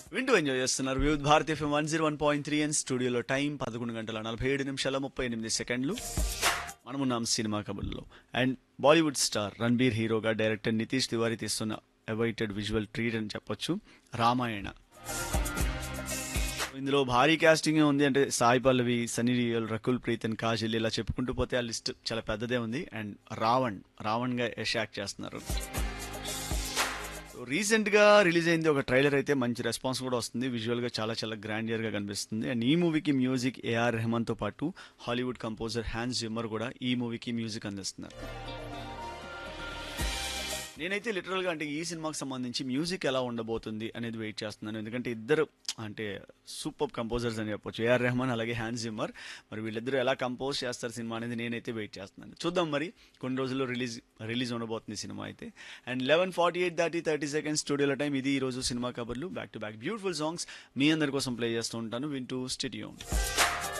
వింటూ ఎంజాయ్ చేస్తున్నారు Vividh Bharati FM one zero one point three and స్టూడియోలో టైం పదకొండు గంటల నలభై ఏడు నిమిషాల ముప్పై ఎనిమిది సెకండ్లు మనమున్నాం సినిమా కబుర్లో అండ్ బాలీవుడ్ స్టార్ రణబీర్ హీరోగా డైరెక్టర్ నితీష్ తివారీ తీస్తున్న అవైటెడ్ విజువల్ ట్రీట్ అని చెప్పొచ్చు రామాయణ ఇందులో భారీ కాస్టింగ్ ఉంది అంటే సాయి పల్లవి సనీ డియోల్ రకుల్ ప్రీత్ అండ్ కాజల్ ఇలా చెప్పుకుంటూ పోతే ఆ లిస్ట్ చాలా పెద్దదే ఉంది అండ్ రావణ్ రావణ్ గా యష్ యాక్ట్ చేస్తున్నారు రీసెంట్ గా రిలీజ్ అయింది ఒక ట్రైలర్ అయితే మంచి రెస్పాన్స్ కూడా వస్తుంది విజువల్ గా చాలా చాలా గ్రాండియర్ గా కనిపిస్తుంది అండ్ ఈ మూవీకి మ్యూజిక్ ఏఆర్ రెహమాన్ తో పాటు హాలీవుడ్ కంపోజర్ హ్యాన్స్ జిమ్మర్ కూడా ఈ మూవీకి మ్యూజిక్ అందిస్తున్నారు నేనైతే లిటరల్ గా అంటే ఈ సినిమాకి సంబంధించి మ్యూజిక్ ఎలా ఉండబోతుంది అనేది వెయిట్ చేస్తున్నాను ఎందుకంటే ఇద్దరు అంటే సూపర్ కంపోజర్స్ అని చెప్పొచ్చు ఏఆర్ రెహమాన్ అలాగే హ్యాన్స్ జిమ్మర్ మరి వీళ్ళిద్దరూ ఎలా కంపోజ్ చేస్తారు సినిమా అనేది నేనైతే వెయిట్ చేస్తున్నాను చూద్దాం మరి కొన్ని రోజుల్లో రిలీజ్ రిలీజ్ ఉండబోతుంది సినిమా అయితే and eleven forty eight thirty thirty seconds స్టూడియోలో టైం ఇది ఈ రోజు సినిమా కబర్లు back to back beautiful songs మీ అందరి కోసం ప్లే చేస్తూ ఉంటాను వింటూ స్టూడియో